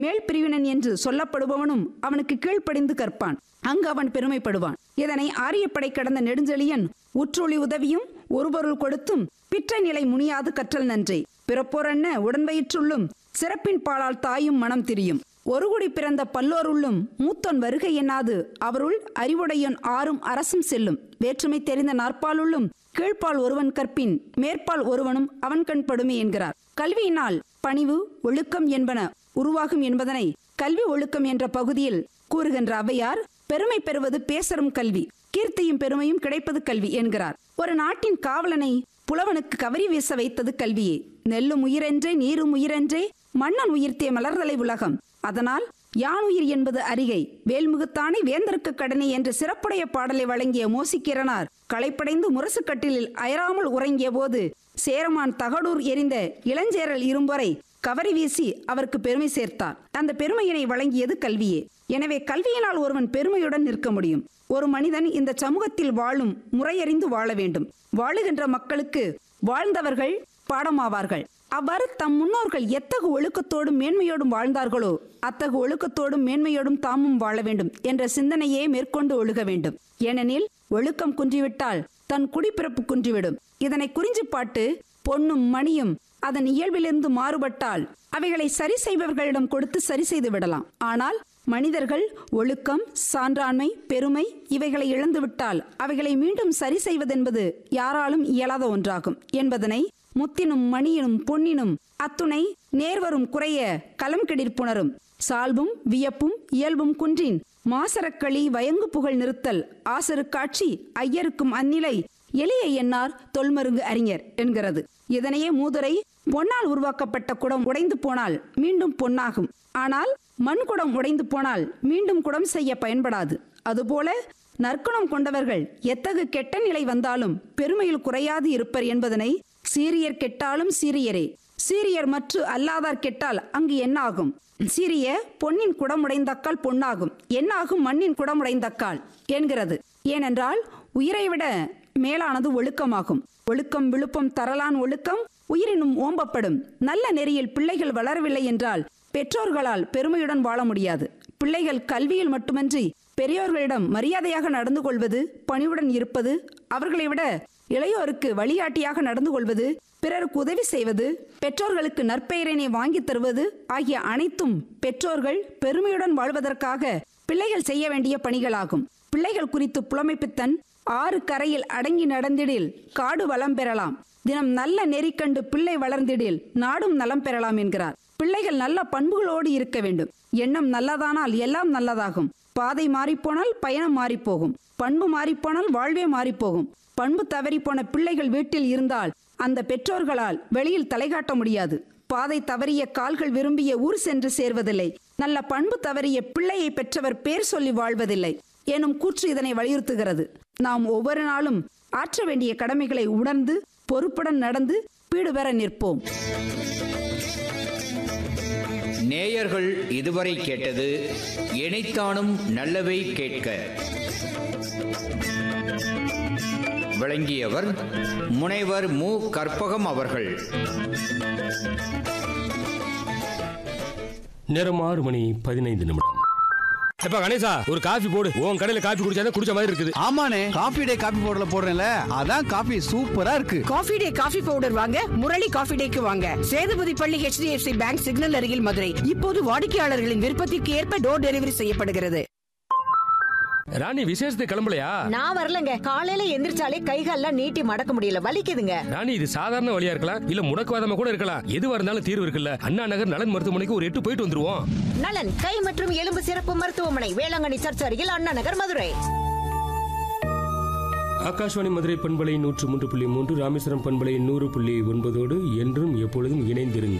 மேல் பிரிவினன் என்று சொல்லப்படுபவனும் அவனுக்கு கீழ்ப்படிந்து கற்பான் அங்கு அவன் பெருமைப்படுவான் இதனை ஆரியப்படை கடந்த நெடுஞ்செழியன் உற்றொளி உதவியும் ஒருபொருள் கொடுத்தும் பிற்ற நிலை முனியாது கற்றல் நன்றே பிறப்போரென்ன உடன்வயிற்றுள்ளும் சிறப்பின் பாலால் தாயும் மனம் திரியும் ஒருகுடி பிறந்த பல்லோருள்ளும் மூத்தோன் வருகை எண்ணாது அவருள் அறிவுடையோன் ஆறும் அரசும் செல்லும் வேற்றுமை தெரிந்த நாற்பாலுள்ளும் கீழ்ப்பால் ஒருவன் கற்பின் மேற்பால் ஒருவனும் அவன் கண் படுமே என்கிறார் கல்வியினால் பணிவு ஒழுக்கம் என்பன உருவாகும் என்பதனை கல்வி ஒழுக்கம் என்ற பகுதியில் கூறுகின்ற அவையார் பெருமை பெறுவது பேசரும் கல்வி கீர்த்தியும் பெருமையும் கிடைப்பது கல்வி என்கிறார் ஒரு நாட்டின் காவலனை புலவனுக்கு கவரி வீச வைத்தது கல்வியே நெல்லும் உயிரென்றே நீரும் உயிரென்றே மன்னன் உயிர்த்தே மலர்தலை உலகம் அதனால் யான் உயிர் என்பது அறிகை வேல்முகத்தானே வேந்தருக்கு கடனே என்ற சிறப்புடைய பாடலை வழங்கிய மோசிக்கிறனார் களைப்படைந்து முரசு கட்டிலில் அயராமல் உறங்கிய போது சேரமான் தகடூர் எரிந்த இளஞ்சேரல் இரும்பொறை கவரி வீசி அவருக்கு பெருமை சேர்த்தார் அந்த பெருமையினை வழங்கியது கல்வியே எனவே கல்வியினால் ஒருவன் பெருமையுடன் நிற்க முடியும் ஒரு மனிதன் இந்த சமூகத்தில் வாழும் முறையறிந்து வாழ வேண்டும் வாழுகின்ற மக்களுக்கு வாழ்ந்தவர்கள் பாடமாவார்கள் அவ்வாறு தம் முன்னோர்கள் எத்தகு ஒழுக்கத்தோடும் மேன்மையோடும் வாழ்ந்தார்களோ அத்தகு ஒழுக்கத்தோடும் மேன்மையோடும் தாமும் வாழ வேண்டும் என்ற சிந்தனையே மேற்கொண்டு ஒழுக வேண்டும் ஏனெனில் ஒழுக்கம் குன்றிவிட்டால் தன் குடிப்பிறப்பு குன்றிவிடும் இதனை குறிஞ்சிப்பாட்டு பொன்னும் மணியும் அதன் இயல்பிலிருந்து மாறுபட்டால் அவைகளை சரி செய்பவர்களிடம் கொடுத்து சரி செய்து விடலாம் ஆனால் மனிதர்கள் ஒழுக்கம் சான்றாண்மை பெருமை இவைகளை இழந்துவிட்டால் அவைகளை மீண்டும் சரி செய்வதென்பது யாராலும் இயலாத ஒன்றாகும் என்பதனை முத்தினும் மணியினும் பொன்னினும் அத்துணை நேர்வரும் குறைய களம் கெடிற்புணரும் சால்பும் வியப்பும் இயல்பும் குன்றின் மாசரக்களி வயங்கு புகழ் நிறுத்தல் ஆசரு காட்சி ஐயருக்கும் அந்நிலை எளிய எண்ணார் தொல்மருங்கு அறிஞர் என்கிறது இதனையே மூதுரை பொன்னால் உருவாக்கப்பட்ட குடம் உடைந்து போனால் மீண்டும் பொன்னாகும் ஆனால் மண் குடம் உடைந்து போனால் மீண்டும் குடம் செய்ய பயன்படாது அதுபோல நற்குணம் கொண்டவர்கள் எத்தகு கெட்ட நிலை வந்தாலும் பெருமையில் குறையாது இருப்பர் என்பதனை சீரியர் கெட்டாலும் சீரியரே சீரியர் மற்ற அல்லாதார் கெட்டால் அங்கு என்னாகும் சீரிய பொன்னின் குடமுடைந்தக்கால் பொன்னாகும் என்னாகும் மண்ணின் குடமுடைந்தக்கால் என்கிறது ஏனென்றால் உயிரை விட மேலானது ஒழுக்கமாகும் ஒழுக்கம் விழுப்பம் தரலான் ஒழுக்கம் உயிரினும் ஓம்பப்படும் நல்ல நெறியில் பிள்ளைகள் வளரவில்லை என்றால் பெற்றோர்களால் பெருமையுடன் வாழ முடியாது பிள்ளைகள் கல்வியில் மட்டுமன்றி பெரியோர்களிடம் மரியாதையாக நடந்து கொள்வது பணிவுடன் இருப்பது அவர்களை விட இளையோருக்கு வழிகாட்டியாக நடந்து கொள்வது பிறருக்கு உதவி செய்வது பெற்றோர்களுக்கு நற்பெயரினை வாங்கித் தருவது ஆகிய அனைத்தும் பெற்றோர்கள் பெருமையுடன் வாழ்வதற்காக பிள்ளைகள் செய்ய வேண்டிய பணிகளாகும் பிள்ளைகள் குறித்து புலமைப்பித்தன் ஆறு கரையில் அடங்கி நடந்திடில் காடு வளம் பெறலாம் தினம் நல்ல நெறி கண்டு பிள்ளை வளர்ந்திடில் நாடும் நலம் பெறலாம் என்கிறார் பிள்ளைகள் நல்ல பண்புகளோடு இருக்க வேண்டும் எண்ணம் நல்லதானால் எல்லாம் நல்லதாகும் பாதை மாறிப்போனால் பயணம் மாறிப்போகும் பண்பு மாறிப்போனால் வாழ்வே மாறிப்போகும் பண்பு தவறிப்போன பிள்ளைகள் வீட்டில் இருந்தால் அந்த பெற்றோர்களால் வெளியில் தலை காட்ட முடியாது பாதை தவறிய கால்கள் விரும்பிய ஊர் சென்று சேர்வதில்லை நல்ல பண்பு தவறிய பிள்ளையை பெற்றவர் பேர் சொல்லி வாழ்வதில்லை எனும் கூற்று இதனை வலியுறுத்துகிறது நாம் ஒவ்வொரு நாளும் ஆற்ற வேண்டிய கடமைகளை உணர்ந்து பொறுப்புடன் நடந்து பீடு பெற நிற்போம் நேயர்கள் இதுவரை கேட்டது இணைத்தானும் நல்லவை கேட்க விளங்கியவர் முனைவர் மு கற்பகம் அவர்கள் நேரம் ஆறு மணி பதினைந்து நிமிடம் எப்ப கணேசா ஒரு காஃபி போடு உன் கடையில காஃபி குடிச்சாதான் குடிச்ச மாதிரி இருக்குது ஆமாண்ணே காபி டே காபி பவுடர்ல போடுறேன்ல அதான் காபி சூப்பரா இருக்கு காஃபி டே காஃபி பவுடர் வாங்க முரளி காஃபி டேக்கு வாங்க சேதுபதி பள்ளி HDFC பேங்க் சிக்னல் அருகில் மதுரை இப்போது வாடிக்கையாளர்களின் விருப்பத்திற்கு ஏற்ப டோர் டெலிவரி செய்யப்படுகிறது ராணி விசேஷத்துக்கு கிளம்பலையா நான் வரலங்க காலையில எந்திரிச்சாலே கைகால்லாம் நீட்டி மடக்க முடியல வலிக்குதுங்க ராணி இது சாதாரண வழியா இருக்கலாம் இல்ல முடக்குவாதமா கூட இருக்கலாம் எதுவா இருந்தாலும் தீர்வு இருக்குல்ல அண்ணா நகர் நலன் மருத்துவமனைக்கு ஒரு எட்டு போயிட்டு வந்துருவோம் நலன் கை மற்றும் எலும்பு சிறப்பு மருத்துவமனை வேளாங்கண்ணி சர்ச் அருகில் அண்ணா நகர் மதுரை ஆகாஷ்வாணி மதுரை பண்பலை நூற்று மூன்று புள்ளி மூன்று ராமேஸ்வரம் பண்பலை நூறு புள்ளி ஒன்பதோடு என்றும் எப்பொழுதும் இணைந்திருங்கள்